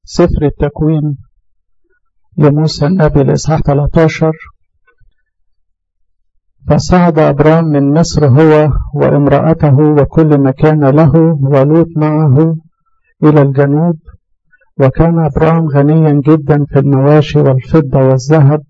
سفر التكوين لموسى النبي الإصحاح 13 فصعد أبرام من مصر هو وامرأته وكل ما كان له ولوط معه إلى الجنوب وكان أبرام غنيا جدا في المواشي والفضة والذهب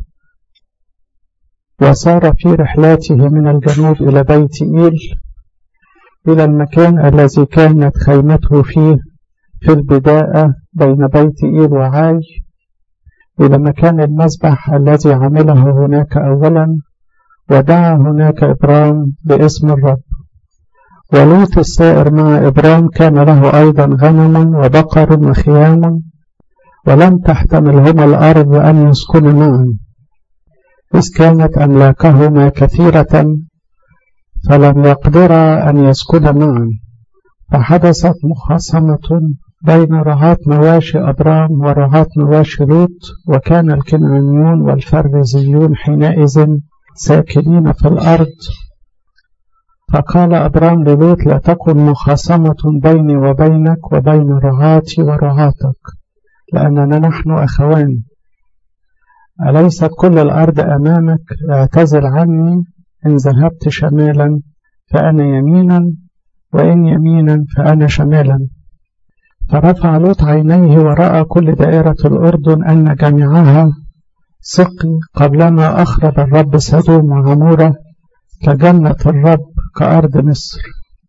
وسار في رحلاته من الجنوب إلى بيت إيل إلى المكان الذي كانت خيمته فيه في البداية بين بيت إيل وعاي إلى مكان المذبح الذي عمله هناك أولا ودعا هناك إبرام باسم الرب ولوط السائر مع إبرام كان له أيضا غنم وبقر وخيام ولم تحتملهما الأرض أن يسكن معا إذ كانت أملاكهما كثيرة فلم يقدرا أن يسكن معا فحدثت مخاصمة بين رعاة مواشي أبرام ورعاة مواشي لوط وكان الكنعانيون والفرزيون حينئذ ساكنين في الأرض فقال أبرام للوط لا تكن مخاصمة بيني وبينك وبين رعاتي ورعاتك لأننا نحن أخوان أليست كل الأرض أمامك اعتزل عني إن ذهبت شمالا فأنا يمينا وإن يمينا فأنا شمالا فرفع لوط عينيه ورأى كل دائرة الأردن أن جميعها سقي قبلما أخرب الرب سدوم وعمورة كجنة الرب كأرض مصر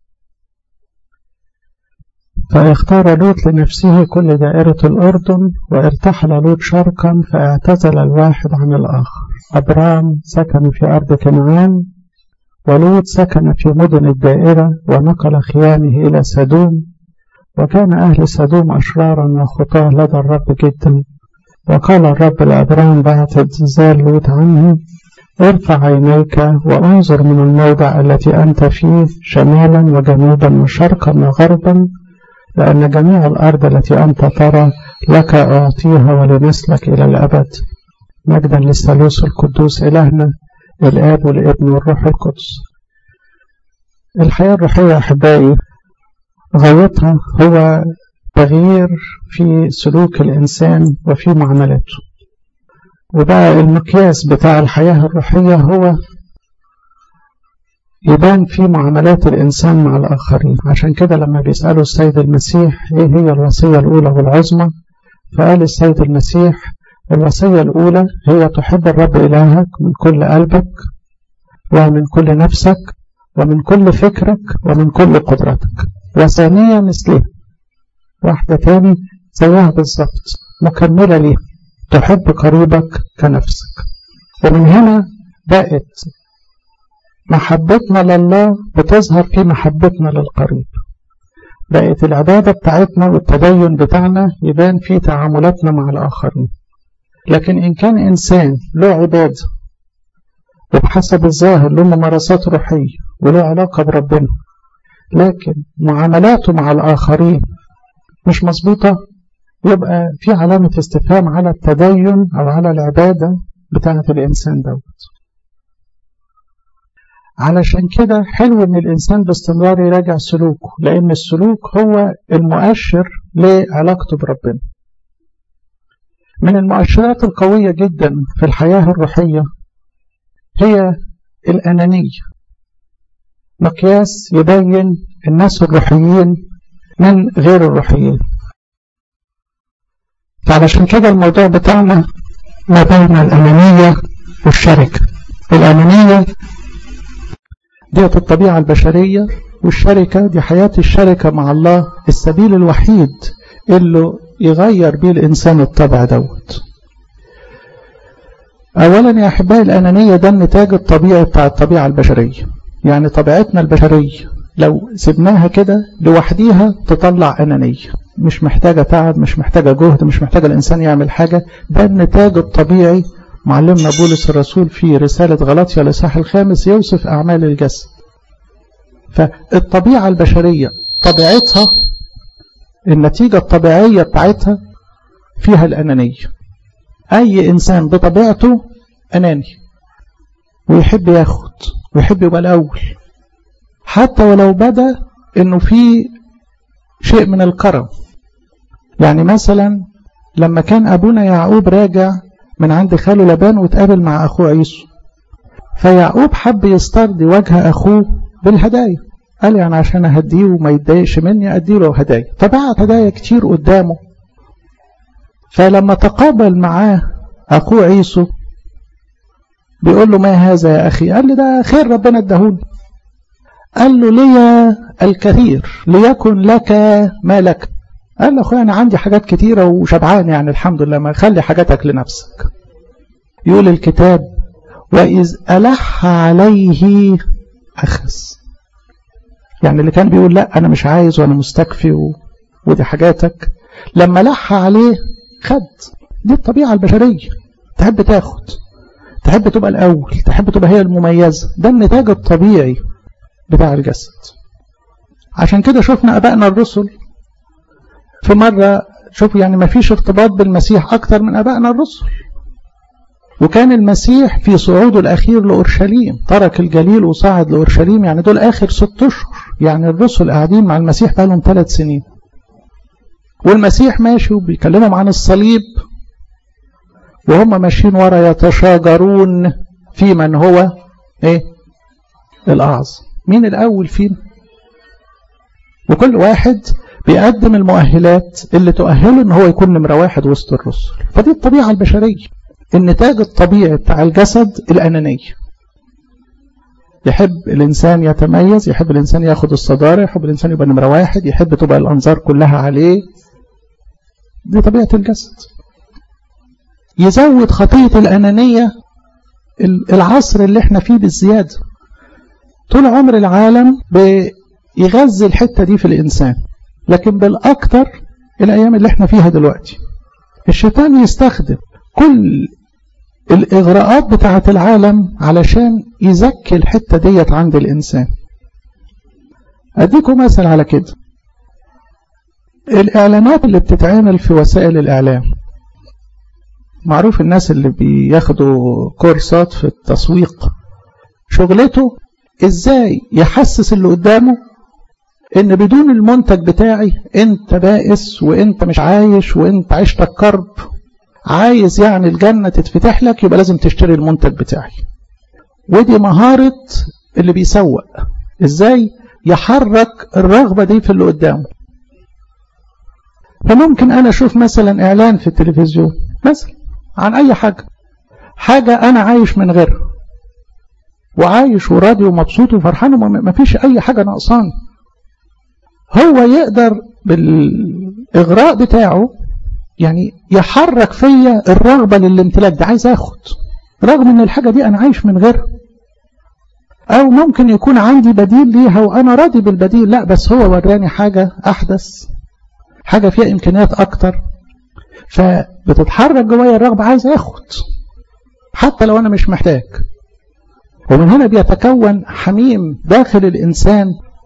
فاختار لوط لنفسه كل دائرة الأردن وارتحل لوط شرقا فاعتزل الواحد عن الآخر أبرام سكن في أرض كنعان ولوط سكن في مدن الدائرة ونقل خيامه إلى سدوم وكان أهل سدوم أشرارا وخطاه لدى الرب جدا وقال الرب لأبرام بعد اعتزال لوط عنه ارفع عينيك وانظر من الموضع التي أنت فيه شمالا وجنوبا وشرقا وغربا لأن جميع الأرض التي أنت ترى لك أعطيها ولنسلك إلى الأبد مجدا للثالوث القدوس إلهنا الآب والابن والروح القدس الحياة الروحية أحبائي غايتها هو تغيير في سلوك الإنسان وفي معاملاته وبقى المقياس بتاع الحياة الروحية هو يبان في معاملات الإنسان مع الآخرين عشان كده لما بيسألوا السيد المسيح إيه هي الوصية الأولى والعظمى فقال السيد المسيح الوصية الأولى هي تحب الرب إلهك من كل قلبك ومن كل نفسك ومن كل فكرك ومن كل قدرتك وثانية مثلها واحدة تاني زيها بالظبط مكملة ليها تحب قريبك كنفسك ومن هنا بقت محبتنا لله بتظهر في محبتنا للقريب بقت العبادة بتاعتنا والتدين بتاعنا يبان في تعاملاتنا مع الآخرين لكن إن كان إنسان له عبادة وبحسب الظاهر له ممارسات روحية وله علاقة بربنا لكن معاملاته مع الآخرين مش مظبوطة يبقى في علامة استفهام على التدين أو على العبادة بتاعة الإنسان دوت علشان كده حلو إن الإنسان باستمرار يراجع سلوكه لأن السلوك هو المؤشر لعلاقته بربنا من المؤشرات القوية جدا في الحياة الروحية هي الأنانية مقياس يبين الناس الروحيين من غير الروحيين فعلشان كده الموضوع بتاعنا ما بين الأنانية والشركة الأنانية ديت الطبيعة البشرية والشركة دي حياة الشركة مع الله السبيل الوحيد اللي يغير بيه الإنسان الطبع دوت أولا يا أحبائي الأنانية ده النتاج الطبيعي بتاع الطبيعة البشرية يعني طبيعتنا البشرية لو سبناها كده لوحديها تطلع أنانية مش محتاجة تعب مش محتاجة جهد مش محتاجة الإنسان يعمل حاجة ده النتاج الطبيعي معلمنا بولس الرسول في رسالة غلطية الإصحاح الخامس يوصف أعمال الجسد فالطبيعة البشرية طبيعتها النتيجة الطبيعية بتاعتها فيها الأنانية أي إنسان بطبيعته أناني ويحب ياخد ويحب يبقى الأول حتى ولو بدا إنه في شيء من الكرم يعني مثلا لما كان أبونا يعقوب راجع من عند خاله لبان وتقابل مع أخوه عيسو فيعقوب حب يسترضي وجه أخوه بالهدايا قال يعني عشان أهديه وما يتضايقش مني أديله هدايا فبعت هدايا كتير قدامه فلما تقابل معاه أخوه عيسو بيقول له ما هذا يا أخي قال لي ده خير ربنا ادهوني قال له لي الكثير ليكن لك ما لك قال له أخويا أنا عندي حاجات كتيرة وشبعان يعني الحمد لله ما خلي حاجاتك لنفسك يقول الكتاب وإذ ألح عليه أخذ يعني اللي كان بيقول لا أنا مش عايز وأنا مستكفي و... ودي حاجاتك لما لح عليه خد دي الطبيعة البشرية تحب تاخد تحب تبقى الأول تحب تبقى هي المميزة ده النتاج الطبيعي بتاع الجسد عشان كده شفنا أبائنا الرسل في مرة شوفوا يعني ما فيش ارتباط بالمسيح أكتر من أبائنا الرسل وكان المسيح في صعوده الأخير لأورشليم ترك الجليل وصعد لأورشليم يعني دول آخر ست أشهر يعني الرسل قاعدين مع المسيح بقالهم ثلاث سنين والمسيح ماشي وبيكلمهم عن الصليب وهم ماشيين ورا يتشاجرون في من هو ايه الأعظم مين الأول فينا وكل واحد بيقدم المؤهلات اللي تؤهله ان هو يكون نمرة واحد وسط الرسل فدي الطبيعة البشرية النتاج الطبيعي بتاع الجسد الأنانية يحب الإنسان يتميز يحب الإنسان ياخد الصدارة يحب الإنسان يبقى نمرة واحد يحب تبقى الأنظار كلها عليه دي طبيعة الجسد يزود خطية الأنانية العصر اللي احنا فيه بالزيادة طول عمر العالم بيغذي الحتة دي في الإنسان لكن بالأكثر الأيام اللي احنا فيها دلوقتي الشيطان يستخدم كل الإغراءات بتاعة العالم علشان يزكي الحتة ديت عند الإنسان أديكم مثل على كده الإعلانات اللي بتتعمل في وسائل الإعلام معروف الناس اللي بياخدوا كورسات في التسويق شغلته ازاي يحسس اللي قدامه ان بدون المنتج بتاعي انت بائس وانت مش عايش وانت عيشتك كرب عايز يعني الجنة تتفتح لك يبقى لازم تشتري المنتج بتاعي ودي مهارة اللي بيسوق ازاي يحرك الرغبة دي في اللي قدامه فممكن انا اشوف مثلا اعلان في التلفزيون مثلا عن اي حاجة حاجة انا عايش من غيرها وعايش وراضي ومبسوط وفرحان وما فيش اي حاجة ناقصاني هو يقدر بالاغراء بتاعه يعني يحرك فيا الرغبة للامتلاك ده عايز اخد رغم ان الحاجة دي انا عايش من غيرها او ممكن يكون عندي بديل ليها وانا راضي بالبديل لا بس هو وراني حاجة احدث حاجة فيها امكانيات اكتر فبتتحرك جوايا الرغبة عايز اخد حتى لو انا مش محتاج ومن هنا بيتكون حميم داخل الانسان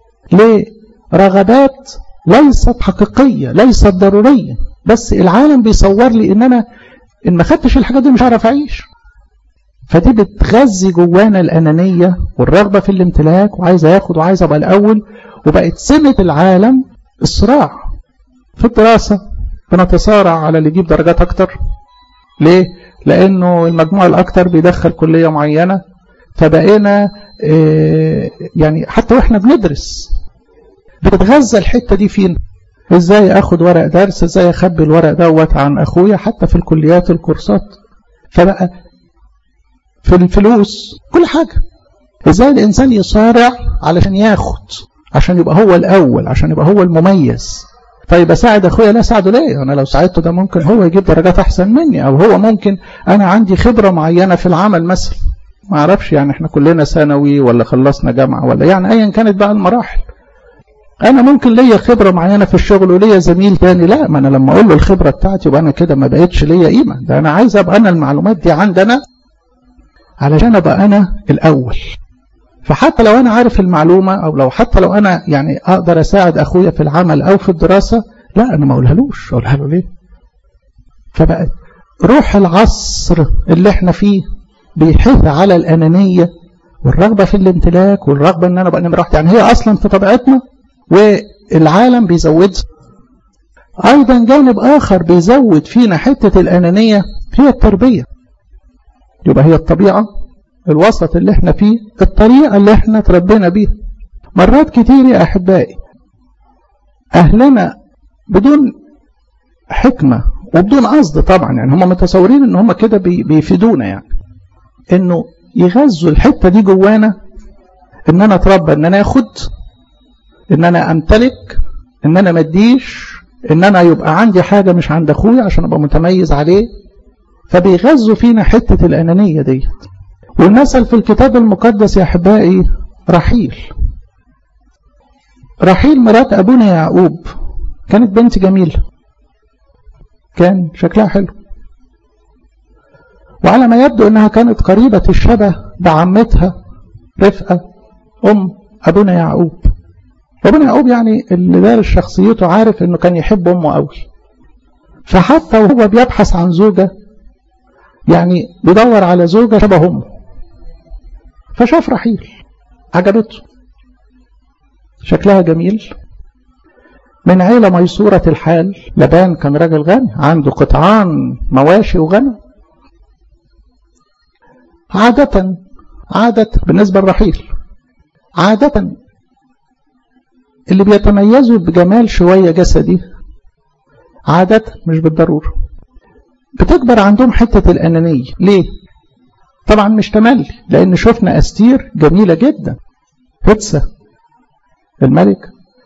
لرغبات ليست حقيقية ليست ضرورية بس العالم بيصور لي ان انا ان ما خدتش الحاجات دي مش هعرف اعيش فدي بتغذي جوانا الانانيه والرغبه في الامتلاك وعايز اخد وعايز ابقى الاول وبقت سمه العالم الصراع في الدراسه بنتصارع على اللي يجيب درجات اكتر ليه لانه المجموع الاكتر بيدخل كليه معينه فبقينا إيه يعني حتى واحنا بندرس بتتغذى الحته دي فينا ازاي اخد ورق درس ازاي اخبي الورق دوت عن اخويا حتى في الكليات الكورسات فبقى في الفلوس كل حاجة ازاي الانسان يصارع علشان ياخد عشان يبقى هو الاول عشان يبقى هو المميز طيب اساعد اخويا لا اساعده ليه انا لو ساعدته ده ممكن هو يجيب درجات احسن مني او هو ممكن انا عندي خبرة معينة في العمل مثلا ما اعرفش يعني احنا كلنا ثانوي ولا خلصنا جامعة ولا يعني ايا كانت بقى المراحل انا ممكن ليا خبره معينه في الشغل وليا زميل تاني لا ما انا لما اقول له الخبره بتاعتي يبقى انا كده ما بقتش ليا قيمه ده انا عايز ابقى انا المعلومات دي عندنا علشان ابقى انا الاول فحتى لو انا عارف المعلومه او لو حتى لو انا يعني اقدر اساعد اخويا في العمل او في الدراسه لا انا ما اقولهالوش اقولها له ليه فبقى روح العصر اللي احنا فيه بيحث على الانانيه والرغبه في الامتلاك والرغبه ان انا ابقى نمره واحد يعني هي اصلا في طبيعتنا والعالم بيزودها أيضا جانب آخر بيزود فينا حتة الأنانية هي التربية يبقى هي الطبيعة الوسط اللي احنا فيه الطريقة اللي احنا تربينا بيها مرات كتير يا أحبائي أهلنا بدون حكمة وبدون قصد طبعا يعني هم متصورين ان هم كده بيفيدونا يعني انه يغذوا الحتة دي جوانا ان انا اتربى ان انا اخد ان انا امتلك ان انا مديش ان انا يبقى عندي حاجة مش عند اخويا عشان ابقى متميز عليه فبيغذوا فينا حتة الانانية ديت والمثل في الكتاب المقدس يا احبائي رحيل رحيل مرات ابونا يعقوب كانت بنت جميلة كان شكلها حلو وعلى ما يبدو انها كانت قريبة الشبه بعمتها رفقة ام ابونا يعقوب ابونا يعقوب يعني اللي دارس شخصيته عارف انه كان يحب امه قوي فحتى وهو بيبحث عن زوجة يعني بيدور على زوجة شبه امه فشاف رحيل عجبته شكلها جميل من عيلة ميسورة الحال لبان كان راجل غني عنده قطعان مواشي وغنم عادة عادة بالنسبة للرحيل عادة اللي بيتميزوا بجمال شوية جسدي عادة مش بالضرورة بتكبر عندهم حتة الأنانية ليه؟ طبعا مش تملي لأن شفنا أستير جميلة جدا هتسة الملك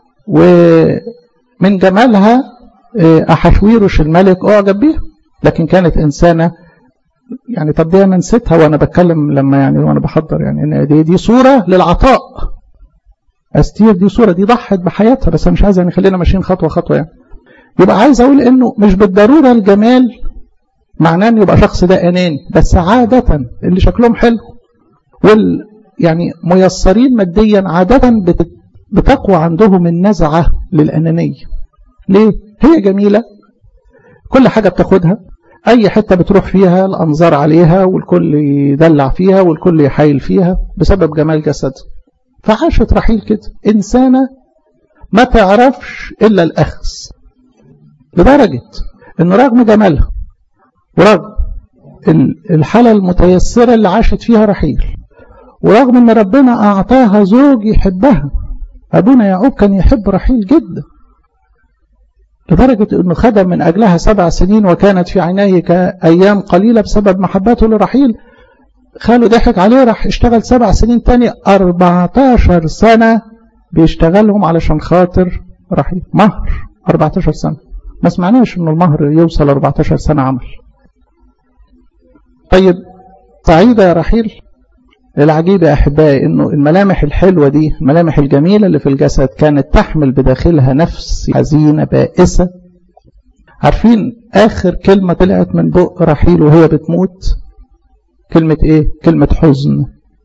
ومن جمالها أحشويرش الملك أعجب بيها لكن كانت إنسانة يعني طب دي أنا نسيتها وأنا بتكلم لما يعني وأنا بحضر يعني إن دي, دي صورة للعطاء أستير دي صورة دي ضحت بحياتها بس أنا مش عايز يعني خلينا ماشيين خطوة خطوة يعني يبقى عايز أقول إنه مش بالضرورة الجمال معناه إن يبقى شخص ده أناني بس عادة اللي شكلهم حلو وال يعني ميسرين ماديا عادة بت بتقوى عندهم النزعة للأنانية ليه؟ هي جميلة كل حاجة بتاخدها أي حتة بتروح فيها الأنظار عليها والكل يدلع فيها والكل يحايل فيها بسبب جمال جسد فعاشت رحيل كده إنسانة ما تعرفش إلا الأخذ لدرجة أنه رغم جمالها ورغم الحالة المتيسرة اللي عاشت فيها رحيل ورغم أن ربنا أعطاها زوج يحبها أبونا يعقوب كان يحب رحيل جدا لدرجة أنه خدم من أجلها سبع سنين وكانت في عينيه كأيام قليلة بسبب محبته لرحيل خاله ضحك عليه راح اشتغل سبع سنين تاني 14 سنة بيشتغلهم علشان خاطر رحيل مهر 14 سنة ما سمعناش انه المهر يوصل 14 سنة عمل طيب سعيدة يا رحيل العجيب يا أحبائي أنه الملامح الحلوة دي الملامح الجميلة اللي في الجسد كانت تحمل بداخلها نفس حزينة بائسة عارفين آخر كلمة طلعت من بق رحيل وهي بتموت كلمة إيه؟ كلمة حزن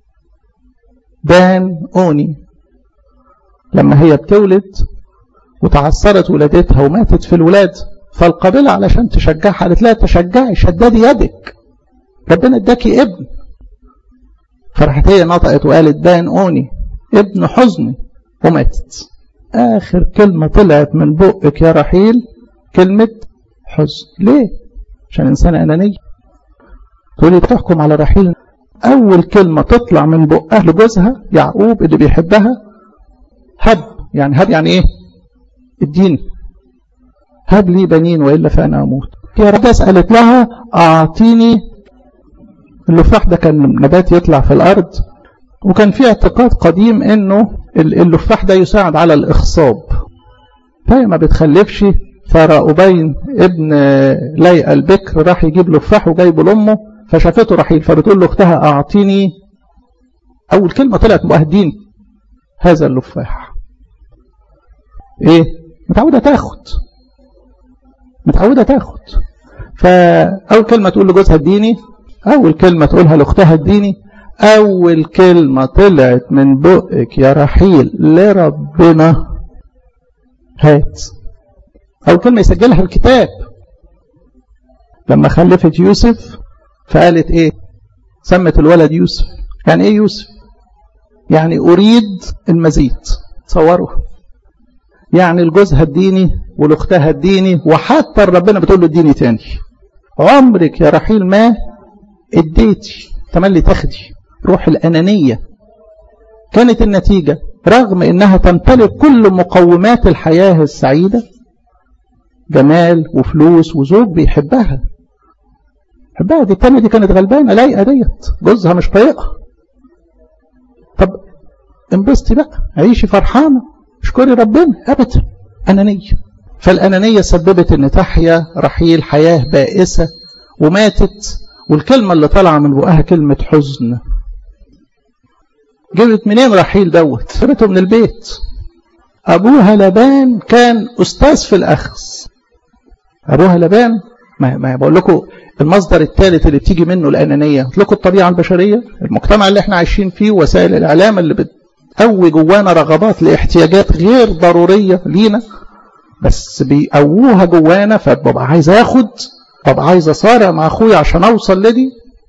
بان أوني لما هي بتولد وتعثرت ولادتها وماتت في الولاد فالقابلة علشان تشجعها قالت لها تشجعي شددي يدك ربنا اداكي ابن فرحت هي نطقت وقالت بان أوني ابن حزني وماتت آخر كلمة طلعت من بقك يا رحيل كلمة حزن ليه؟ عشان إنسان أنانية تقولي بتحكم على رحيل أول كلمة تطلع من بقها لجوزها يعقوب اللي بيحبها هب يعني هب يعني إيه؟ اديني هب لي بنين وإلا فأنا أموت يا رب قالت لها أعطيني اللفاح ده كان نبات يطلع في الأرض وكان في اعتقاد قديم انه اللفاح ده يساعد على الاخصاب فهي ما بتخلفش فرأبين ابن ليئة البكر راح يجيب لفاح وجايبه لامه فشافته رحيل فبتقول له اختها اعطيني اول كلمة طلعت مؤهدين هذا اللفاح ايه متعودة تاخد متعودة تاخد فاول كلمة تقول لجوزها اديني اول كلمة تقولها لاختها اديني أول كلمة طلعت من بقك يا رحيل لربنا هات أول كلمة يسجلها الكتاب لما خلفت يوسف فقالت إيه سمت الولد يوسف يعني إيه يوسف يعني أريد المزيد تصوروا يعني الجوز هديني والاختها هديني وحتى ربنا بتقول له اديني تاني عمرك يا رحيل ما اديتي تملي تاخدي روح الأنانية كانت النتيجة رغم انها تمتلك كل مقومات الحياة السعيدة جمال وفلوس وزوج بيحبها حبها دي التانية دي كانت غلبانة لايقة ديت جوزها مش طايقها طب انبسطي بقى عيشي فرحانة اشكري ربنا ابدا انانية فالانانية سببت ان تحيا رحيل حياة بائسة وماتت والكلمة اللي طالعة من بقها كلمة حزن جبت منين رحيل دوت جبته من البيت ابوها لبان كان استاذ في الاخذ ابوها لبان ما, ما بقول لكم المصدر الثالث اللي بتيجي منه الانانيه قلت لكم الطبيعه البشريه المجتمع اللي احنا عايشين فيه وسائل الاعلام اللي بتقوي جوانا رغبات لاحتياجات غير ضروريه لينا بس بيقووها جوانا فببقى عايز اخد ببقى عايز اصارع مع اخويا عشان اوصل لدي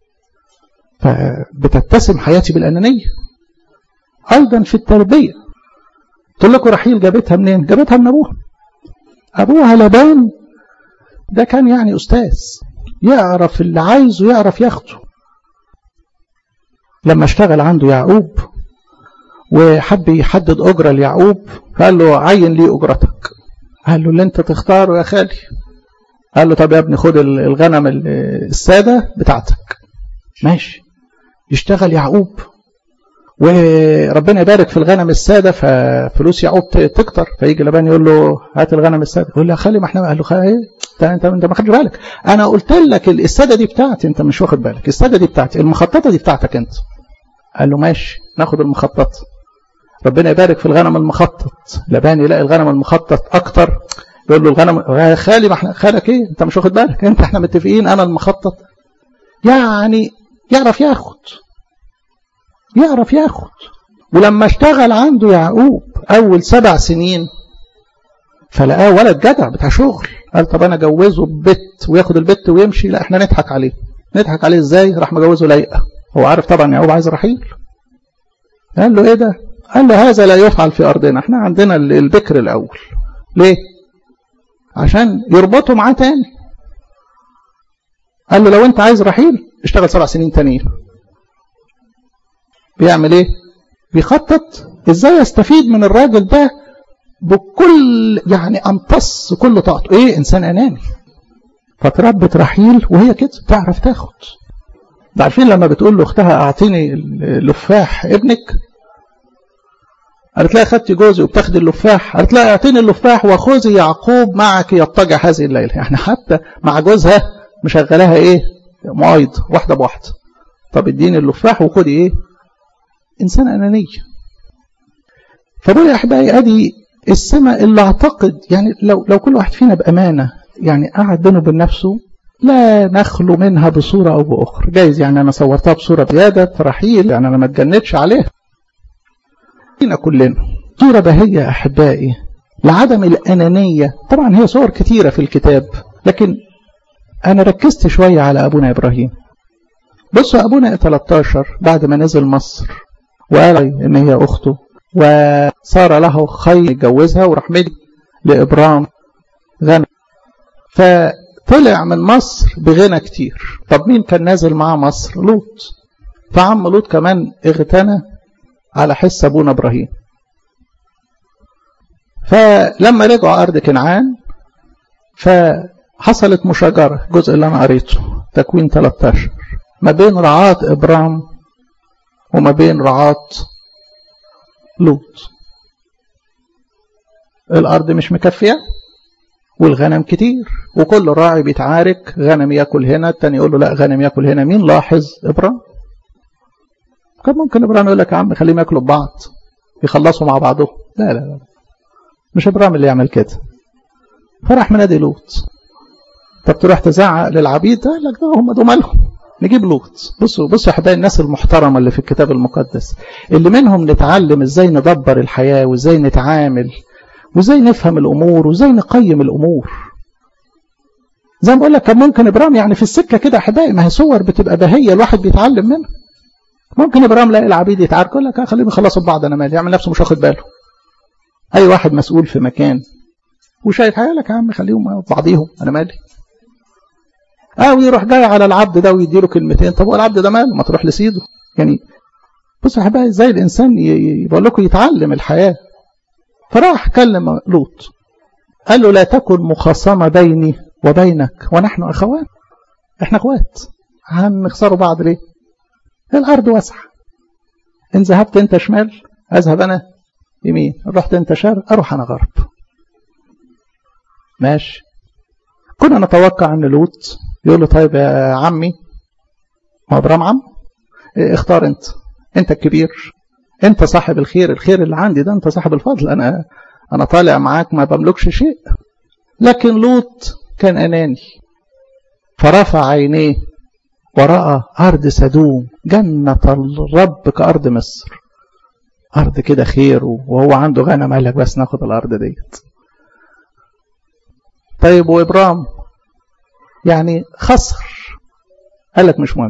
فبتتسم حياتي بالانانيه ايضا في التربيه قلت لكم رحيل جابتها منين جابتها من ابوها ابوها لبان ده كان يعني استاذ يعرف اللي عايزه يعرف ياخده لما اشتغل عنده يعقوب وحب يحدد اجره ليعقوب قال له عين لي اجرتك قال له اللي انت تختاره يا خالي قال له طب يا ابني خد الغنم الساده بتاعتك ماشي يشتغل يعقوب وربنا يبارك في الغنم الساده ففلوس يعقوب تكتر فيجي لبان يقول له هات الغنم الساده يقول له يا خالي ما احنا قال له خالي ايه انت انت ما خدش بالك انا قلت لك الساده دي بتاعتي انت مش واخد بالك الساده دي بتاعتي المخططه دي بتاعتك انت قال له ماشي ناخد المخطط ربنا يبارك في الغنم المخطط لبان يلاقي الغنم المخطط اكتر يقول له الغنم يا خالي ما احنا خالك ايه انت مش واخد بالك انت احنا متفقين انا المخطط يعني يعرف ياخد يعرف ياخد ولما اشتغل عنده يعقوب اول سبع سنين فلقاه ولد جدع بتاع شغل قال طب انا اجوزه ببت وياخد البت ويمشي لا احنا نضحك عليه نضحك عليه ازاي راح مجوزه لايقه هو عارف طبعا يعقوب عايز رحيل قال له ايه ده قال له هذا لا يفعل في ارضنا احنا عندنا البكر الاول ليه عشان يربطه معاه تاني قال له لو انت عايز رحيل اشتغل سبع سنين تانيين بيعمل ايه بيخطط ازاي يستفيد من الراجل ده بكل يعني امتص كل طاقته ايه انسان اناني فتربت رحيل وهي كده تعرف تاخد ده عارفين لما بتقول لاختها اعطيني اللفاح ابنك قالت لها خدتي جوزي وبتاخدي اللفاح قالت لها اعطيني اللفاح وخذي يعقوب معك يضطجع هذه الليله يعني حتى مع جوزها مشغلاها ايه معايض واحده بواحده طب اديني اللفاح وخدي ايه انسان انانيه فبقول يا احبائي ادي السمة اللي اعتقد يعني لو لو كل واحد فينا بامانه يعني قعد بينه وبين نفسه لا نخلو منها بصوره او باخرى جايز يعني انا صورتها بصوره زياده رحيل يعني انا ما اتجنتش عليها فينا كلنا صوره بهيه يا احبائي لعدم الانانيه طبعا هي صور كثيره في الكتاب لكن انا ركزت شويه على ابونا ابراهيم بصوا ابونا 13 بعد ما نزل مصر وقال ان هي اخته وصار له خير يتجوزها وراح مدي لابرام غنى فطلع من مصر بغنى كتير طب مين كان نازل معاه مصر لوط فعم لوط كمان اغتنى على حس ابونا ابراهيم فلما رجعوا ارض كنعان فحصلت مشاجره الجزء اللي انا قريته تكوين 13 ما بين رعاة ابرام وما بين رعاة لوط الأرض مش مكفية والغنم كتير وكل راعي بيتعارك غنم ياكل هنا التاني يقول له لا غنم ياكل هنا مين لاحظ إبرام كان ممكن إبرام يقول لك يا عم خليهم ياكلوا ببعض يخلصوا مع بعضهم لا لا لا مش إبرام اللي يعمل كده فراح منادي لوط طب تروح تزعق للعبيد قال لك ده هم دول مالهم نجيب لوط بصوا بصوا يا حبايبي الناس المحترمه اللي في الكتاب المقدس اللي منهم نتعلم ازاي ندبر الحياه وازاي نتعامل وازاي نفهم الامور وازاي نقيم الامور زي ما بقول لك كان ممكن ابرام يعني في السكه كده احبائي ما هي صور بتبقى بهيه الواحد بيتعلم منها ممكن ابرام لاقي العبيد يتعاركوا يقول لك خليهم يخلصوا ببعض انا مالي يعمل نفسه مش واخد باله اي واحد مسؤول في مكان وشايف حاجه لك يا عم خليهم بعضيهم انا مالي او يروح جاي على العبد ده ويديله كلمتين طب هو العبد ده ماله ما تروح لسيده يعني بصوا يا حبايبي ازاي الانسان بقول لكم يتعلم الحياه فراح كلم لوط قال له لا تكن مخاصمه بيني وبينك ونحن اخوان احنا اخوات هنخسروا بعض ليه الارض واسعه ان ذهبت انت شمال اذهب انا يمين رحت انت شرق اروح انا غرب ماشي كنا نتوقع ان لوط يقول له طيب يا عمي ما ابرام عم اختار انت انت الكبير انت صاحب الخير الخير اللي عندي ده انت صاحب الفضل انا انا طالع معاك ما بملكش شيء لكن لوط كان اناني فرفع عينيه ورأى أرض سدوم جنة الرب كأرض مصر أرض كده خير وهو عنده غنم قال لك بس ناخد الأرض ديت طيب وإبرام يعني خسر قال لك مش مهم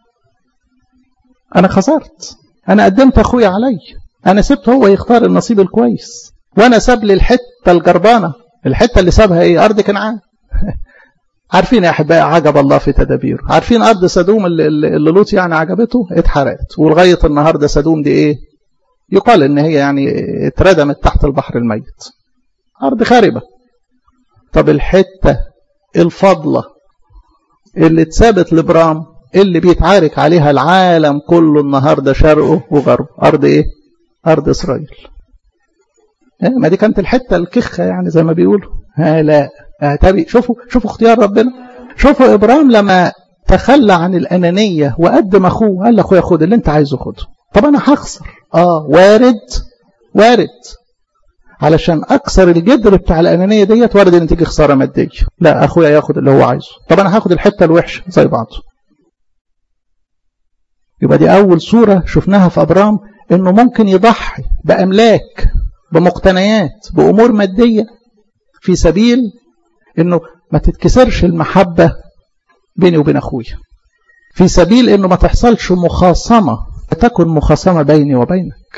أنا خسرت أنا قدمت أخويا علي أنا سبت هو يختار النصيب الكويس وأنا ساب لي الحتة الجربانة الحتة اللي سابها إيه أرض كنعان عارفين يا أحبائي عجب الله في تدابيره عارفين أرض سدوم اللي, اللي لوط يعني عجبته اتحرقت ولغاية النهاردة سدوم دي إيه يقال إن هي يعني اتردمت تحت البحر الميت أرض خاربة طب الحتة الفضلة اللي اتثابت لبرام اللي بيتعارك عليها العالم كله النهاردة شرقه وغربه أرض إيه أرض إسرائيل ما دي كانت الحتة الكخة يعني زي ما بيقولوا ها لا تبي شوفوا شوفوا اختيار ربنا شوفوا إبرام لما تخلى عن الأنانية وقدم أخوه قال لأخويا خد اللي أنت عايزه خده طب أنا هخسر آه وارد وارد علشان أكسر الجدر بتاع الأنانية ديت وارد إن تيجي خسارة مادية لا أخويا ياخد اللي هو عايزه طب أنا هاخد الحتة الوحشة زي بعضه يبقى دي أول صورة شفناها في أبرام إنه ممكن يضحي بأملاك بمقتنيات بأمور مادية في سبيل إنه ما تتكسرش المحبة بيني وبين أخويا في سبيل إنه ما تحصلش مخاصمة تكن مخاصمة بيني وبينك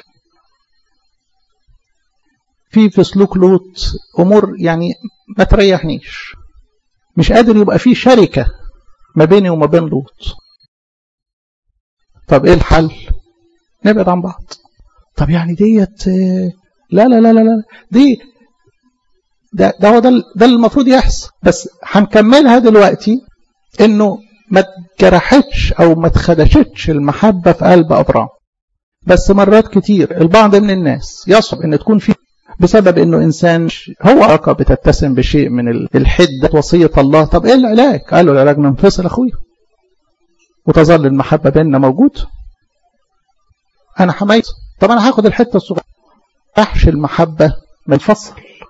في في سلوك لوط أمور يعني ما تريحنيش مش قادر يبقى في شركة ما بيني وما بين لوط طب ايه الحل نبعد عن بعض طب يعني ديت لا لا لا لا لا دي ده ده هو ده ده المفروض يحصل بس هنكملها دلوقتي انه ما اتجرحتش او ما اتخدشتش المحبه في قلب ابرام بس مرات كتير البعض من الناس يصعب ان تكون في بسبب انه انسان هو علاقه بتتسم بشيء من الحده وصيه الله طب ايه العلاج؟ قالوا العلاج ننفصل اخويا وتظل المحبه بيننا موجود انا حميت طب انا هاخد الحته الصغيره احشي المحبه منفصل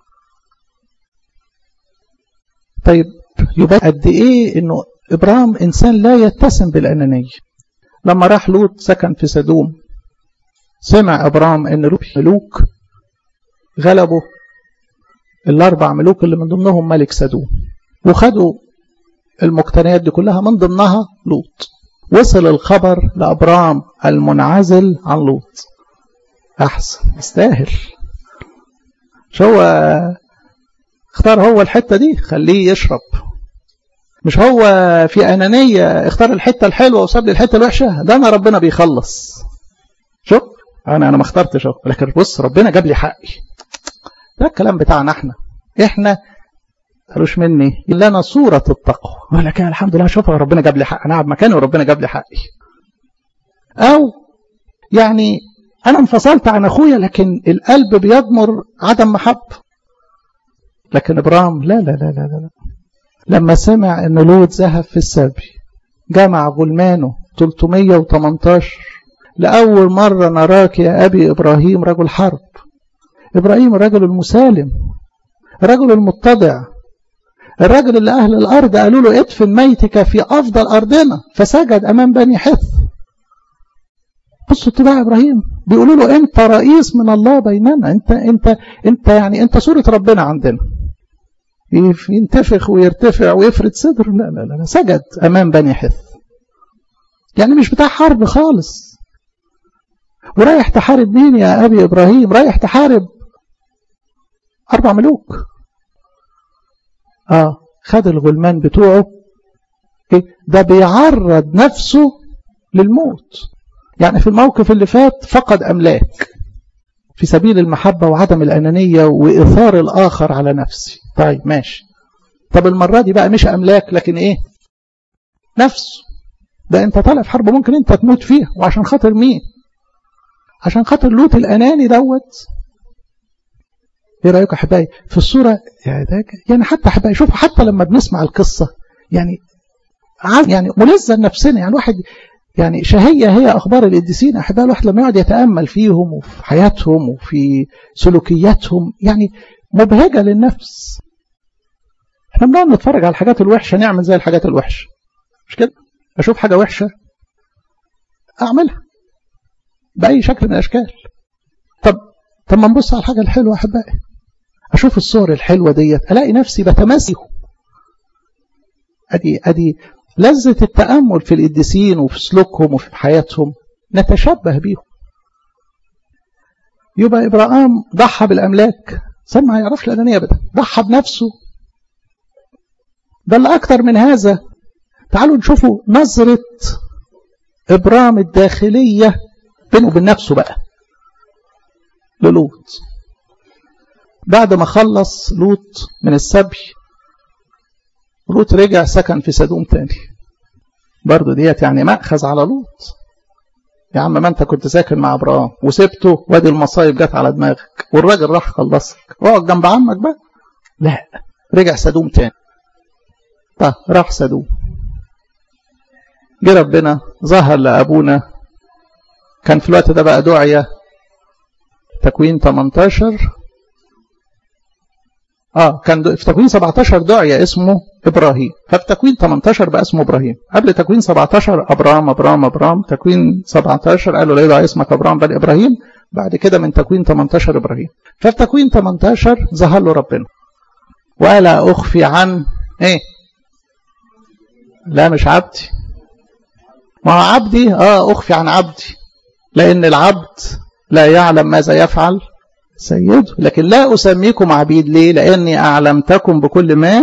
طيب يبقى قد ايه انه ابراهيم انسان لا يتسم بالانانيه لما راح لوط سكن في سدوم سمع ابراهيم ان ملوك غلبوا الاربع ملوك اللي من ضمنهم ملك سدوم وخدوا المقتنيات دي كلها من ضمنها لوط وصل الخبر لابرام المنعزل عن لوط احسن يستاهل مش هو اختار هو الحته دي خليه يشرب مش هو في انانيه اختار الحته الحلوه وساب لي الحته الوحشه ده انا ربنا بيخلص شوف انا انا ما اخترتش لكن بص ربنا جاب لي حقي ده الكلام بتاعنا احنا احنا قالوش مني لنا صورة التقوى يقول لك الحمد لله شوف ربنا جاب لي حق انا قاعد مكاني وربنا جاب لي حقي او يعني انا انفصلت عن اخويا لكن القلب بيضمر عدم محبة لكن ابراهيم لا لا لا لا لا لما سمع ان لوط ذهب في السبي جمع غلمانه 318 لأول مرة نراك يا أبي إبراهيم رجل حرب إبراهيم الرجل المسالم الرجل المتضع الرجل اللي أهل الأرض قالوا له ادفن ميتك في أفضل أرضنا فسجد أمام بني حث بصوا اتباع إبراهيم بيقولوا له أنت رئيس من الله بيننا أنت أنت أنت يعني أنت صورة ربنا عندنا ينتفخ ويرتفع ويفرد صدر لا لا لا سجد أمام بني حث يعني مش بتاع حرب خالص ورايح تحارب مين يا أبي إبراهيم رايح تحارب أربع ملوك آه خد الغلمان بتوعه إيه؟ ده بيعرض نفسه للموت يعني في الموقف اللي فات فقد أملاك في سبيل المحبة وعدم الأنانية وإثار الآخر على نفسي طيب ماشي طب المرة دي بقى مش أملاك لكن إيه نفسه ده أنت طالع في حرب ممكن أنت تموت فيها وعشان خاطر مين عشان خاطر لوط الأناني دوت ايه رايك يا احبائي في الصوره يعني حتى احبائي شوفوا حتى لما بنسمع القصه يعني يعني ملذه لنفسنا يعني واحد يعني شهيه هي اخبار القديسين احبائي الواحد لما يقعد يتامل فيهم وفي حياتهم وفي سلوكياتهم يعني مبهجه للنفس احنا بنقعد نتفرج على الحاجات الوحشه نعمل زي الحاجات الوحشه مش كده اشوف حاجه وحشه اعملها باي شكل من الاشكال طب طب ما نبص على الحاجه الحلوه يا احبائي اشوف الصور الحلوه ديت الاقي نفسي بتماسك ادي ادي لذة التأمل في القديسين وفي سلوكهم وفي حياتهم نتشبه بيهم يبقى إبراهيم ضحى بالأملاك صار ما يعرفش الأنانية أبدا ضحى بنفسه بل أكثر من هذا تعالوا نشوفوا نظرة إبرام الداخلية بينه وبين نفسه بقى للوط بعد ما خلص لوط من السبي لوط رجع سكن في سدوم تاني برضه ديت يعني مأخذ على لوط يا عم ما انت كنت ساكن مع ابراهيم وسبته وادي المصايب جت على دماغك والراجل راح خلصك اقعد جنب عمك بقى لا رجع سدوم تاني طه راح سدوم جه ربنا ظهر لابونا كان في الوقت ده بقى دعية تكوين 18 اه كان في تكوين 17 دعية اسمه ابراهيم ففي تكوين 18 بقى اسمه ابراهيم قبل تكوين 17 ابرام ابرام ابرام تكوين 17 قالوا لا يدعى اسمك ابرام بل ابراهيم بعد كده من تكوين 18 ابراهيم ففي تكوين 18 ظهر له ربنا ولا اخفي عن ايه لا مش عبدي ما هو عبدي اه اخفي عن عبدي لان العبد لا يعلم ماذا يفعل سيده لكن لا أسميكم عبيد ليه لأني أعلمتكم بكل ما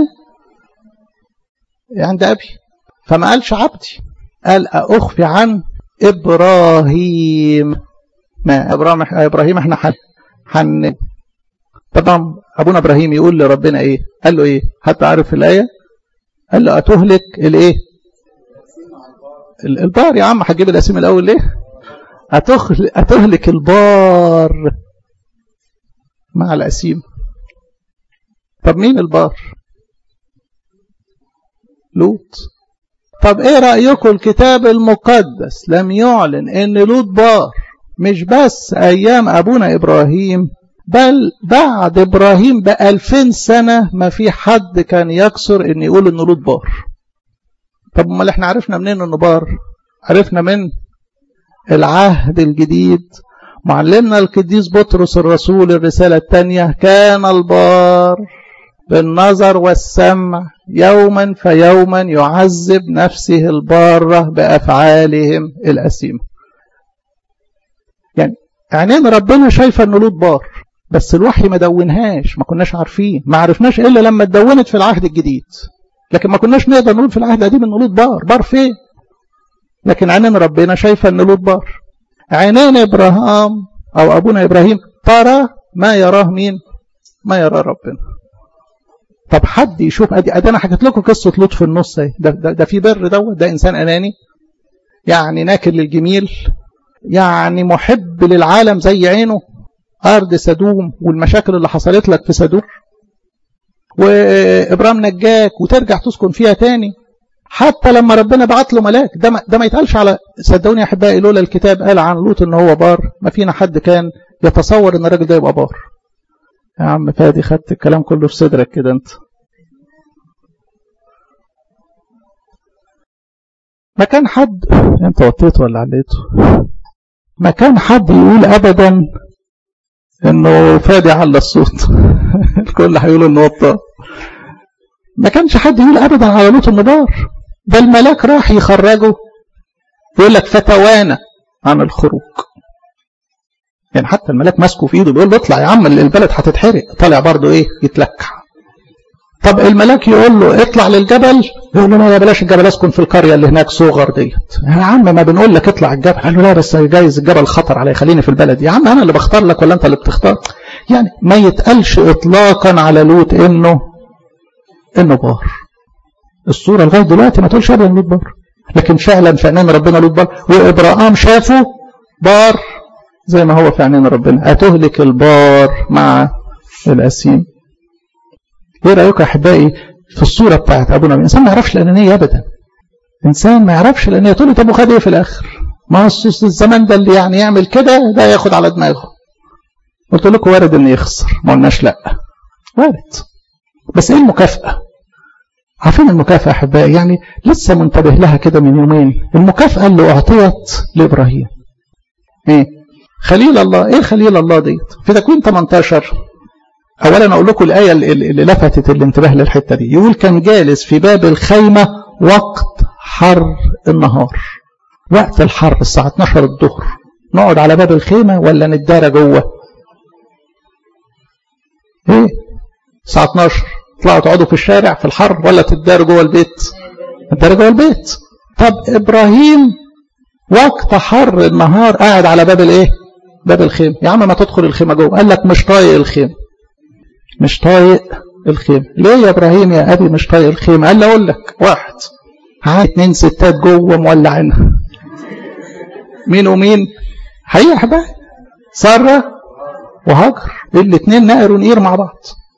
عند أبي فما قالش عبدي قال أخفي عن إبراهيم ما إبراهيم, إبراهيم احنا حن, حن طبعا أبونا إبراهيم يقول لربنا إيه قال له إيه حتى عارف الآية قال له أتهلك الإيه البار يا عم هتجيب الاسم الأول ليه أتهلك البار مع الأسيم طب مين البار لوط طب ايه رأيكم الكتاب المقدس لم يعلن ان لوط بار مش بس ايام ابونا ابراهيم بل بعد ابراهيم بألفين سنة ما في حد كان يكسر ان يقول ان لوط بار طب امال احنا عرفنا منين انه بار عرفنا من العهد الجديد معلمنا القديس بطرس الرسول الرسالة الثانية كان البار بالنظر والسمع يوما فيوما يعذب نفسه البارة بأفعالهم الأسيمة يعني عينين ربنا شايفة أنه لوط بار بس الوحي ما دونهاش ما كناش عارفين ما عرفناش إلا لما اتدونت في العهد الجديد لكن ما كناش نقدر نقول في العهد القديم أنه لوط بار بار فين لكن عينين ربنا شايفة أنه لوط بار عينين إبراهام أو أبونا إبراهيم ترى ما يراه مين ما يراه ربنا طب حد يشوف أدي, أدي أنا حكيت لكم قصة لوط في النص ده, ده, ده في بر دوت ده إنسان أناني يعني ناكر للجميل يعني محب للعالم زي عينه أرض سدوم والمشاكل اللي حصلت لك في سدوم وإبرام نجاك وترجع تسكن فيها تاني حتى لما ربنا بعت له ملاك ده ما, ده ما يتقالش على صدقوني يا احبائي لولا الكتاب قال عن لوط ان هو بار ما فينا حد كان يتصور ان الراجل ده يبقى بار يا عم فادي خدت الكلام كله في صدرك كده انت ما كان حد انت وطيته ولا عليته ما كان حد يقول ابدا انه فادي على الصوت الكل هيقول انه وطاه ما كانش حد يقول ابدا على لوط انه بار ده الملاك راح يخرجه يقول لك فتوانى عن الخروج يعني حتى الملاك ماسكه في ايده بيقول له اطلع يا عم البلد هتتحرق طالع برضه ايه يتلكع طب الملاك يقول له اطلع للجبل يقول له لا بلاش الجبل اسكن في القريه اللي هناك صغر ديت يا عم ما بنقول لك اطلع الجبل قال له لا بس جايز الجبل خطر علي خليني في البلد يا عم انا اللي بختار لك ولا انت اللي بتختار يعني ما يتقالش اطلاقا على لوط انه انه بار الصوره لغايه دلوقتي ما تقولش ابدا لوط بار لكن فعلا في عينين ربنا لوط بار وابراهام شافه بار زي ما هو في عينين ربنا هتهلك البار مع الاسيم ايه رايكم يا احبائي في الصوره بتاعت ابونا الانسان ما يعرفش الانانيه ابدا انسان ما يعرفش الانانيه تقول له طب وخد ايه في الاخر ما الزمان ده اللي يعني يعمل كده ده ياخد على دماغه قلت لكم وارد ان يخسر ما قلناش لا وارد بس ايه المكافاه عارفين المكافاه يا احبائي يعني لسه منتبه لها كده من يومين المكافاه اللي اعطيت لابراهيم ايه خليل الله ايه خليل الله ديت في تكوين 18 اولا اقول لكم الايه اللي لفتت الانتباه للحته دي يقول كان جالس في باب الخيمه وقت حر النهار وقت الحر الساعه 12 الظهر نقعد على باب الخيمه ولا نتدارى جوه ايه الساعه 12 تطلعوا تقعدوا في الشارع في الحر ولا تتداروا جوه البيت تتداروا جوه البيت طب ابراهيم وقت حر النهار قاعد على باب الايه باب الخيمه يا عم ما تدخل الخيمه جوه قال لك مش طايق الخيمه مش طايق الخيمة ليه يا إبراهيم يا أبي مش طايق الخيمة قال لي أقول لك واحد ها اتنين ستات جوه مولعينها مين ومين حقيقة حبايب سارة وهاجر الاتنين نقر ونقير مع بعض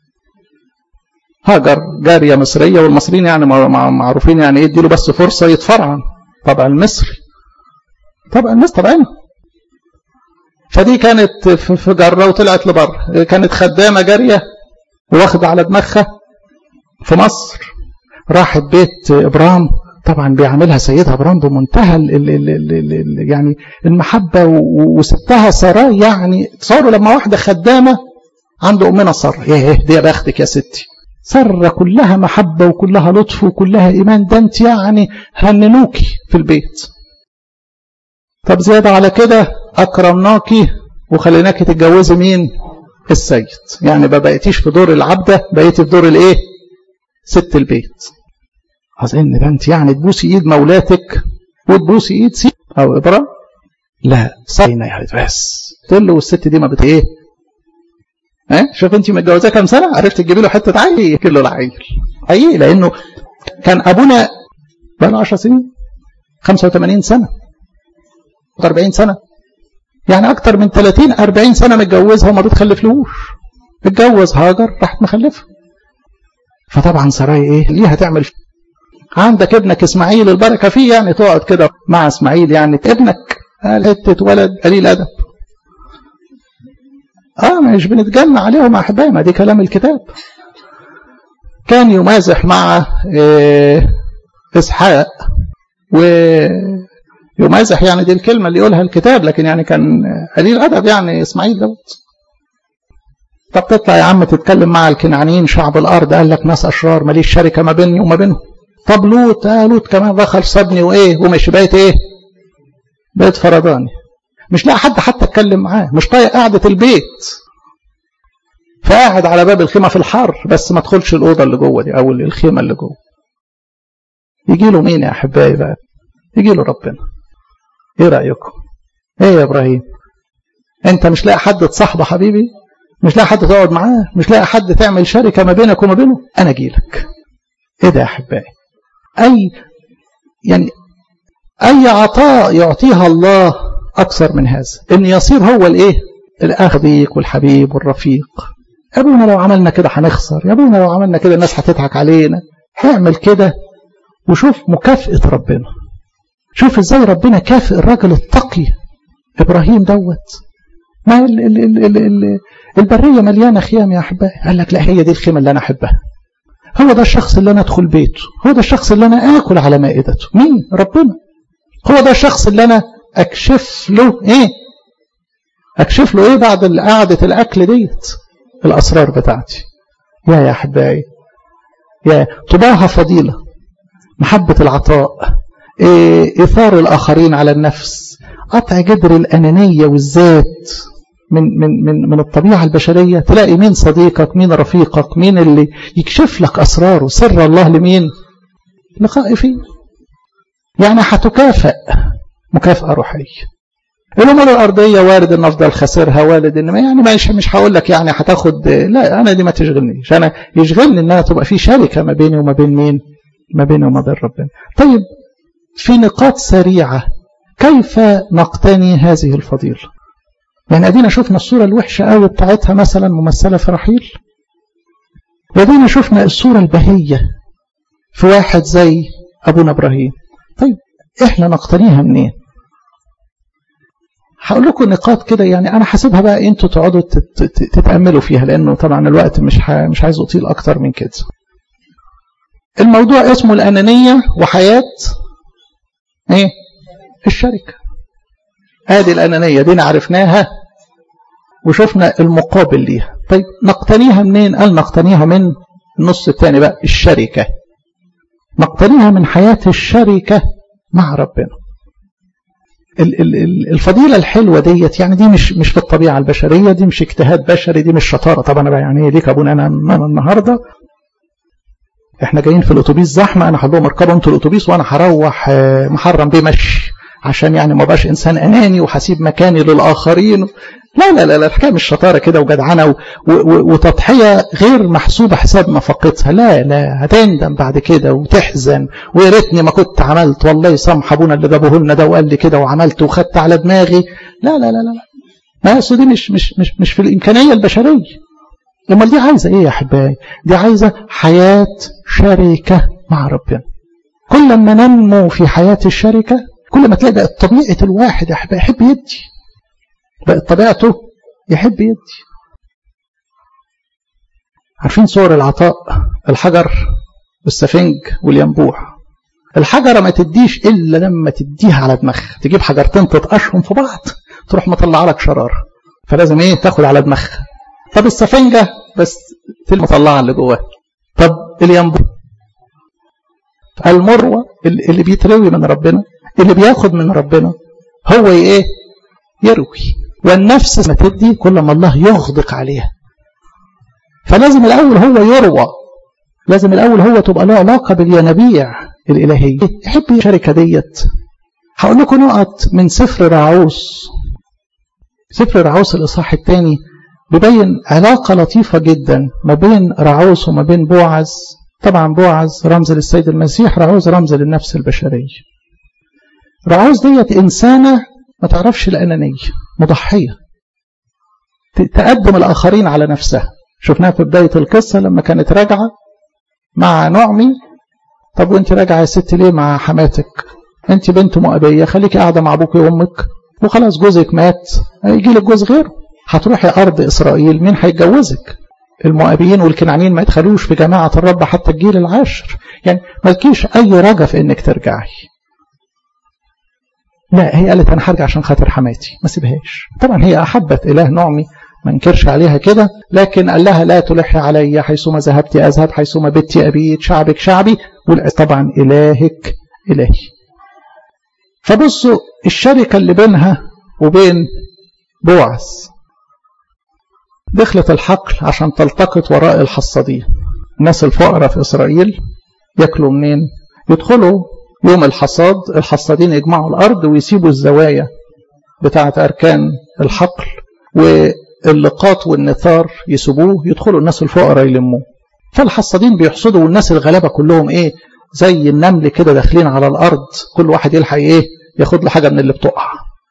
هاجر جارية مصرية والمصريين يعني معروفين يعني ايه اديله بس فرصة يتفرعن طبعا المصري طبعا المصري طبعا فدي كانت في جرة وطلعت لبره كانت خدامة جارية واخدة على دماغها في مصر راحت بيت إبرام طبعا بيعملها سيدها إبرام بمنتهى ال ال ال ال ال ال يعني المحبة وستها سراء يعني تصوروا لما واحدة خدامة عند أمنا سارة ايه دي يا بختك يا ستي سارة كلها محبة وكلها لطف وكلها إيمان ده أنت يعني هننوكي في البيت طب زيادة على كده أكرمناكي وخليناكي تتجوزي مين السيد يعني ما بقيتيش في دور العبدة بقيتي في دور الايه ست البيت أظن ده أنت يعني تبوسي إيد مولاتك وتبوسي إيد سي أو إبرة لا صينا يعني بس تقول له والست دي ما بت إيه ها شوف أنت متجوزاه كام سنة عرفت تجيبي له حتة عيل كله العيل عيل لأنه كان أبونا بقى له 10 سنين 85 سنة 40 سنة يعني أكتر من 30 40 سنة متجوزها وما بتخلفلهوش اتجوز هاجر راحت مخلفه فطبعا سراي ايه ليها تعمل عندك ابنك اسماعيل البركة فيه يعني تقعد كده مع اسماعيل يعني ابنك قال حتة ولد قليل أدب اه مش بنتجمع عليهم أحبائي ما دي كلام الكتاب كان يمازح مع إيه إسحاق ويمازح يعني دي الكلمة اللي يقولها الكتاب لكن يعني كان قليل أدب يعني إسماعيل دوت طب تطلع يا عم تتكلم مع الكنعانيين شعب الأرض قال لك ناس أشرار ماليش شركة ما بيني وما بينهم طب لوط آه لوط كمان دخل سابني وإيه ومش بقيت إيه بقيت فرداني مش لاقي حد حتى اتكلم معاه مش طايق قعدة البيت فقاعد على باب الخيمة في الحر بس ما تدخلش الأوضة اللي جوه دي أو الخيمة اللي جوه يجي له مين يا أحبائي بقى يجي له ربنا إيه رأيكم إيه يا إبراهيم أنت مش لاقي حد تصاحبه حبيبي مش لاقي حد تقعد معاه مش لاقي حد تعمل شركة ما بينك وما بينه أنا أجي لك إيه ده يا أحبائي أي يعني أي عطاء يعطيها الله أكثر من هذا إن يصير هو الإيه الأخذيك والحبيب والرفيق يا ابونا لو عملنا كده هنخسر يا ابونا لو عملنا كده الناس هتضحك علينا اعمل كده وشوف مكافأة ربنا شوف ازاي ربنا كافئ الراجل التقي ابراهيم دوت ما ال ال ال ال ال البريه مليانه خيام يا احبائي قال لك لا هي دي الخيمه اللي انا احبها هو ده الشخص اللي انا ادخل بيته هو ده الشخص اللي انا اكل على مائدته مين ربنا هو ده الشخص اللي انا اكشف له ايه اكشف له ايه بعد قعده الاكل ديت الاسرار بتاعتي يا يا احبائي يا طباعها فضيله محبه العطاء إيه إثار الآخرين على النفس قطع جدر الأنانية والذات من من من من الطبيعة البشرية تلاقي مين صديقك مين رفيقك مين اللي يكشف لك أسراره سر الله لمين لخائفين يعني هتكافئ مكافأة روحية الأمور الأرضية وارد إن أفضل خسرها وارد إن يعني مش مش هقول لك يعني هتاخد لا أنا دي ما تشغلنيش أنا يشغلني إن أنا تبقى في شركة ما بيني وما بين مين؟ ما بيني وما بين ربنا. طيب في نقاط سريعة كيف نقتني هذه الفضيلة؟ يعني أدينا شفنا الصورة الوحشة قوي بتاعتها مثلا ممثلة في رحيل وأدينا شفنا الصورة البهية في واحد زي أبونا إبراهيم طيب إحنا نقتنيها منين؟ هقول لكم نقاط كده يعني انا حاسبها بقى انتوا تقعدوا تتاملوا فيها لانه طبعا الوقت مش مش عايز اطيل اكتر من كده. الموضوع اسمه الانانيه وحياه ايه؟ الشركه. ادي الانانيه دي عرفناها وشفنا المقابل ليها. طيب نقتنيها منين؟ قال نقتنيها من النص الثاني بقى الشركه. نقتنيها من حياه الشركه مع ربنا. الفضيلة الحلوة ديت يعني دي مش مش في الطبيعة البشرية دي مش اجتهاد بشري دي مش شطارة طبعا بقى يعني ليك ابونا انا انا النهارده احنا جايين في الاتوبيس زحمة انا هقول لهم اركبوا انتوا الاتوبيس وانا هروح محرم بيه مشي عشان يعني ما بقاش انسان اناني وهسيب مكاني للاخرين لا لا لا الحكايه مش شطاره كده وجدعنه وتضحيه غير محسوبه حساب نفقتها لا لا هتندم بعد كده وتحزن ويا ريتني ما كنت عملت والله يسامح ابونا اللي جابه لنا ده وقال لي كده وعملت وخدت على دماغي لا لا لا لا ما دي مش مش مش مش في الامكانيه البشريه امال دي عايزه ايه يا احبائي دي عايزه حياه شركه مع ربنا كل ما ننمو في حياه الشركه كل ما تلاقي بقت طبيعه الواحد يا احبائي يحب يدي بقت طبيعته يحب يدي عارفين صور العطاء الحجر والسفنج والينبوع الحجرة ما تديش إلا لما تديها على دماغها تجيب حجرتين تتقشهم في بعض تروح مطلع لك شرارة فلازم ايه تاخد على دماغها طب السفنجة بس مطلعها اللي جواها طب الينبوع المروة اللي بيتروي من ربنا اللي بياخد من ربنا هو ايه يروي والنفس ما تدي كل ما الله يغدق عليها فلازم الأول هو يروى لازم الأول هو تبقى له علاقة بالينابيع الإلهية يحب الشركة ديت هقول لكم نقط من سفر رعوس سفر رعوس الإصحاح الثاني بيبين علاقة لطيفة جدا ما بين رعوس وما بين بوعز طبعا بوعز رمز للسيد المسيح رعوز رمز للنفس البشرية رعوز ديت إنسانة ما تعرفش الأنانية مضحية تقدم الآخرين على نفسها شفناها في بداية القصة لما كانت راجعة مع نعمي طب وانت راجعة يا ست ليه مع حماتك انت بنت مؤبية خليكي قاعدة مع ابوك وامك وخلاص جوزك مات هيجي لك جوز غيره هتروحي أرض إسرائيل مين هيتجوزك المؤابيين والكنعانيين ما يدخلوش في جماعة الرب حتى الجيل العاشر يعني ما تجيش أي رجا في إنك ترجعي لا هي قالت أنا هرجع عشان خاطر حماتي ما سيبهاش طبعا هي أحبت إله نعمي ما انكرش عليها كده لكن قال لها لا تلحي علي حيثما ذهبت أذهب حيثما بت أبيت شعبك شعبي طبعا إلهك إلهي فبصوا الشركة اللي بينها وبين بوعز دخلت الحقل عشان تلتقط وراء الحصادين الناس الفقراء في إسرائيل ياكلوا منين يدخلوا يوم الحصاد الحصادين يجمعوا الأرض ويسيبوا الزوايا بتاعة أركان الحقل واللقاط والنثار يسيبوه يدخلوا الناس الفقراء يلموه فالحصادين بيحصدوا والناس الغلابة كلهم إيه زي النمل كده داخلين على الأرض كل واحد يلحق إيه ياخد له حاجة من اللي بتقع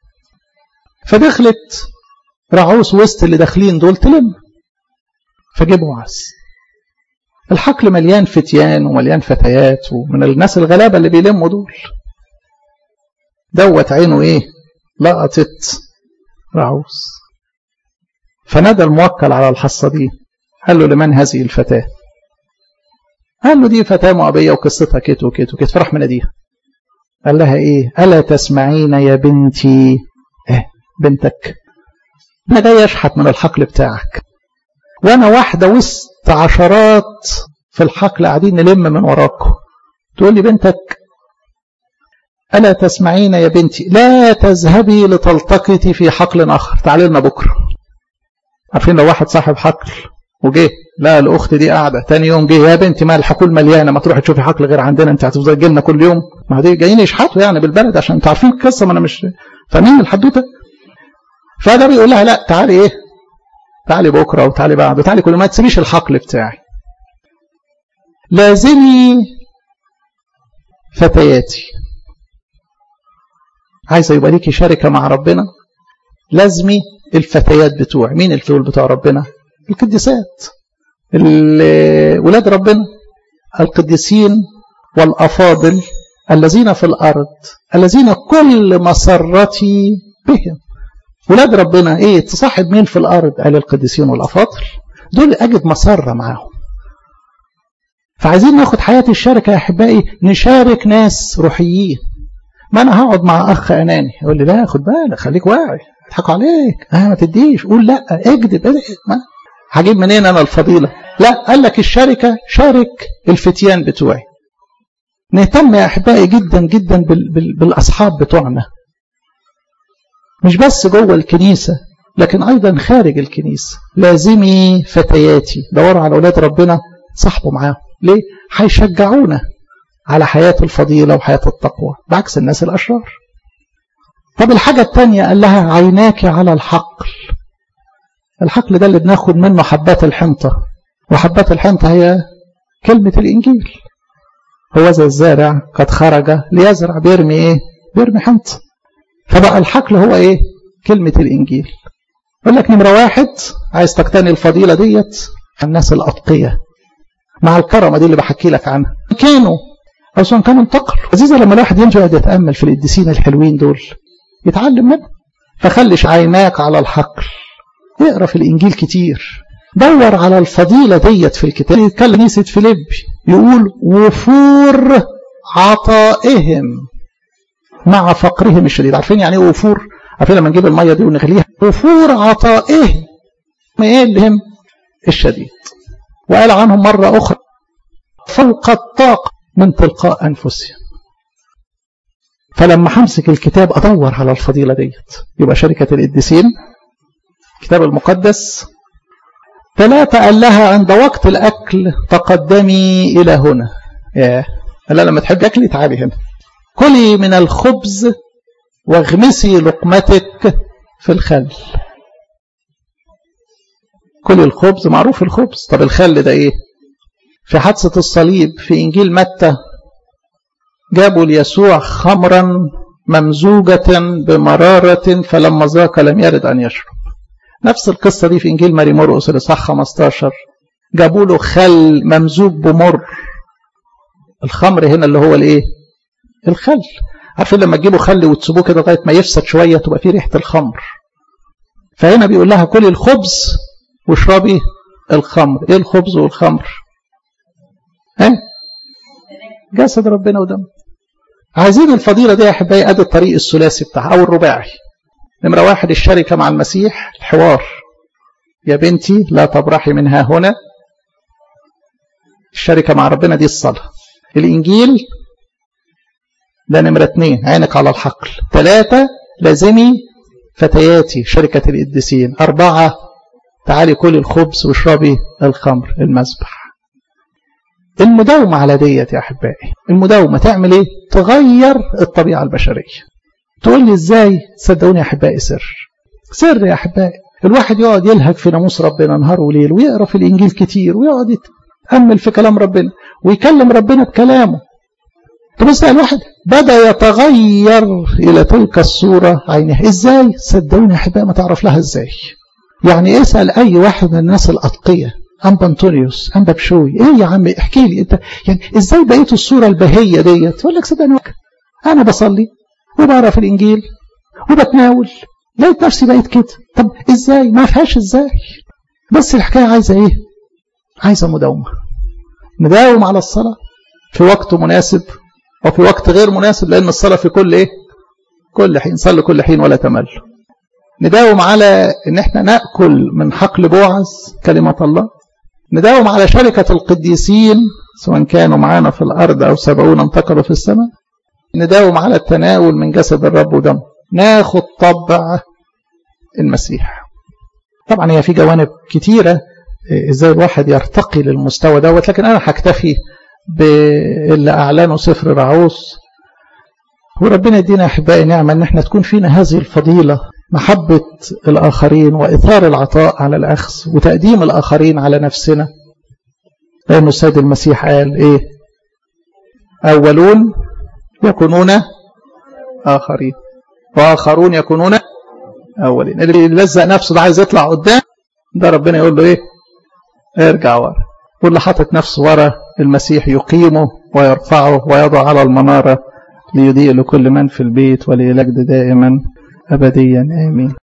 فدخلت رعوس وسط اللي داخلين دول تلم فجيبوا عز الحقل مليان فتيان ومليان فتيات ومن الناس الغلابة اللي بيلموا دول دوت عينه ايه لقطت رعوس فنادى الموكل على الحصادين قال له لمن هذه الفتاة قال له دي فتاة مؤبية وقصتها كت وكت وكت فرح مناديها قال لها ايه ألا تسمعين يا بنتي اه بنتك انا جاي اشحت من الحقل بتاعك وانا واحدة وسط عشرات في الحقل قاعدين نلم من وراكم تقول لي بنتك ألا تسمعين يا بنتي لا تذهبي لتلتقطي في حقل آخر تعالي لنا بكرة عارفين لو واحد صاحب حقل وجه لا الاخت دي قاعده تاني يوم جه يا بنتي ما الحقول مليانه ما تروحي تشوفي حقل غير عندنا انت هتفضلي تجي لنا كل يوم ما دي جايين يشحتوا يعني بالبلد عشان انتوا عارفين القصه ما انا مش فاهمين الحدوته فده بيقول لها لا تعالي ايه تعالي بكره وتعالي بعد وتعالي كل ما تسيبيش الحقل بتاعي لازمي فتياتي عايزه يبقى ليكي شركه مع ربنا لازمي الفتيات بتوعي مين الفول بتوع ربنا القديسات ولاد ربنا القديسين والافاضل الذين في الارض الذين كل مسرتي بهم ولاد ربنا ايه تصاحب مين في الارض قال القديسين والافاضل دول اجد مسره معاهم فعايزين ناخد حياه الشركه يا احبائي نشارك ناس روحيين ما انا هقعد مع اخ اناني يقول لي لا خد بالك خليك واعي يضحكوا عليك اه ما تديش قول لا اكذب ما هجيب منين انا الفضيله لا قال لك الشركه شارك الفتيان بتوعي نهتم يا احبائي جدا جدا بال بال بالاصحاب بتوعنا مش بس جوه الكنيسه لكن ايضا خارج الكنيسه لازمي فتياتي دوروا على اولاد ربنا صاحبوا معاهم ليه هيشجعونا على حياه الفضيله وحياه التقوى بعكس الناس الاشرار طب الحاجة الثانية قال لها عيناك على الحقل الحقل ده اللي بناخد منه حبات الحنطة وحبات الحنطة هي كلمة الإنجيل هو زي الزارع قد خرج ليزرع بيرمي إيه بيرمي حنطة فبقى الحقل هو إيه كلمة الإنجيل يقول لك نمرة واحد عايز تقتني الفضيلة ديت الناس الأتقية مع الكرمة دي اللي بحكي لك عنها كانوا أو سواء كانوا انتقلوا عزيزة لما الواحد ينجو يقعد يتأمل في القديسين الحلوين دول يتعلم منه فخلش عيناك على الحقل اقرا في الانجيل كتير دور على الفضيلة ديت في الكتاب يتكلم كنيسة فيليب يقول وفور عطائهم مع فقرهم الشديد عارفين يعني ايه وفور عارفين لما نجيب المية دي ونغليها وفور عطائهم ايه اللي هم الشديد وقال عنهم مرة أخرى فوق الطاقة من تلقاء أنفسهم فلما همسك الكتاب ادور على الفضيله ديت يبقى شركه القديسين الكتاب المقدس ثلاثة قال لها عند وقت الأكل تقدمي إلى هنا ياه قال لها لما تحبي أكلي تعالي هنا كلي من الخبز واغمسي لقمتك في الخل كلي الخبز معروف الخبز طب الخل ده إيه في حادثة الصليب في إنجيل متى جابوا ليسوع خمرا ممزوجة بمرارة فلما ذاق لم يرد أن يشرب نفس القصة دي في إنجيل ماري مرقس الإصحاح 15 جابوا له خل ممزوج بمر الخمر هنا اللي هو الإيه؟ الخل عارفين لما تجيبوا خل وتسيبوه كده لغاية ما يفسد شوية تبقى فيه ريحة الخمر فهنا بيقول لها كلي الخبز واشربي الخمر ايه الخبز والخمر ها جسد ربنا ودمه عايزين الفضيلة دي يا أحبائي أدي الطريق الثلاثي بتاعها أو الرباعي نمرة واحد الشركة مع المسيح الحوار يا بنتي لا تبرحي منها هنا الشركة مع ربنا دي الصلاة الإنجيل ده نمرة اثنين عينك على الحقل ثلاثة لازمي فتياتي شركة القديسين أربعة تعالي كلي الخبز واشربي الخمر المذبح المداومة على ديت يا أحبائي المداومة تعمل إيه؟ تغير الطبيعة البشرية تقول لي إزاي؟ صدقوني يا أحبائي سر سر يا أحبائي الواحد يقعد يلهج في ناموس ربنا نهار وليل ويقرأ في الإنجيل كتير ويقعد يتأمل في كلام ربنا ويكلم ربنا بكلامه تبص الواحد بدأ يتغير إلى تلك الصورة عينها إزاي؟ صدقوني يا أحبائي ما تعرف لها إزاي يعني اسأل أي واحد من الناس الأتقية أنبا أنطونيوس أنبا بشوي إيه يا عم احكي لي أنت يعني إزاي بقيت الصورة البهية ديت يقول لك صدقني أنا بصلي وبقرا في الإنجيل وبتناول لقيت نفسي بقيت كده طب إزاي ما فيهاش إزاي بس الحكاية عايزة إيه عايزة مداومة نداوم على الصلاة في وقت مناسب وفي وقت غير مناسب لأن الصلاة في كل إيه كل حين صلي كل حين ولا تمل نداوم على ان احنا ناكل من حقل بوعز كلمه الله نداوم على شركه القديسين سواء كانوا معانا في الارض او سبعون انتقلوا في السماء نداوم على التناول من جسد الرب ودمه ناخد طبع المسيح طبعا هي في جوانب كتيرة ازاي الواحد يرتقي للمستوى دوت لكن انا هكتفي باللي اعلنه سفر رعوس وربنا يدينا احبائي نعمه ان احنا تكون فينا هذه الفضيله محبه الاخرين واثار العطاء على الاخذ وتقديم الاخرين على نفسنا لان السيد المسيح قال ايه اولون يكونون اخرين واخرون يكونون اولين اللي يلزق نفسه ده عايز يطلع قدام ده ربنا يقول له ايه ارجع ورا واللي حاطط نفسه ورا المسيح يقيمه ويرفعه ويضع على المنارة ليضيء لكل من في البيت وليلجد دائما أبديا آمين